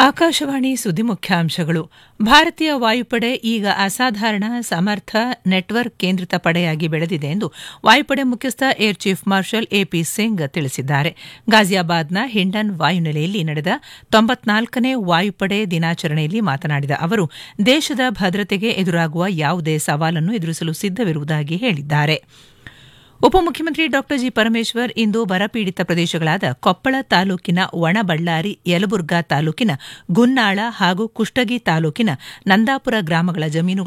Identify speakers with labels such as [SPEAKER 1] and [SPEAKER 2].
[SPEAKER 1] ಆಕಾಶವಾಣಿ ಸುದ್ದಿ ಮುಖ್ಯಾಂಶಗಳು ಭಾರತೀಯ ವಾಯುಪಡೆ ಈಗ ಅಸಾಧಾರಣ ಸಮರ್ಥ ನೆಟ್ವರ್ಕ್ ಕೇಂದ್ರಿತ ಪಡೆಯಾಗಿ ಬೆಳೆದಿದೆ ಎಂದು ವಾಯುಪಡೆ ಮುಖ್ಯಸ್ಥ air chief marshal AP Singh ತಿಳಿಸಿದ್ದಾರೆ ಗಾಜಿಯಾಬಾದ್ನ ಹಿಂಡನ್ ವಾಯುನೆಲೆಯಲ್ಲಿ ನಡೆದ ತೊಂಬತ್ನಾಲ್ಕನೇ ವಾಯುಪಡೆ ದಿನಾಚರಣೆಯಲ್ಲಿ ಮಾತನಾಡಿದ ಅವರು ದೇಶದ ಭದ್ರತೆಗೆ ಎದುರಾಗುವ ಯಾವುದೇ ಸವಾಲನ್ನು ಎದುರಿಸಲು ಸಿದ್ದವಿರುವುದಾಗಿ ಹೇಳಿದ್ದಾರೆ ಉಪಮುಖ್ಯಮಂತ್ರಿ ಡಾ ಜಿ ಪರಮೇಶ್ವರ್ ಇಂದು ಬರಪೀಡಿತ ಪ್ರದೇಶಗಳಾದ ಕೊಪ್ಪಳ ತಾಲೂಕಿನ ಒಣಬಳ್ಳಾರಿ ಯಲಬುರ್ಗಾ ತಾಲೂಕಿನ ಗುನ್ನಾಳ ಹಾಗೂ ಕುಷ್ಟಗಿ ತಾಲೂಕಿನ ನಂದಾಪುರ ಗ್ರಾಮಗಳ ಜಮೀನುಗಳ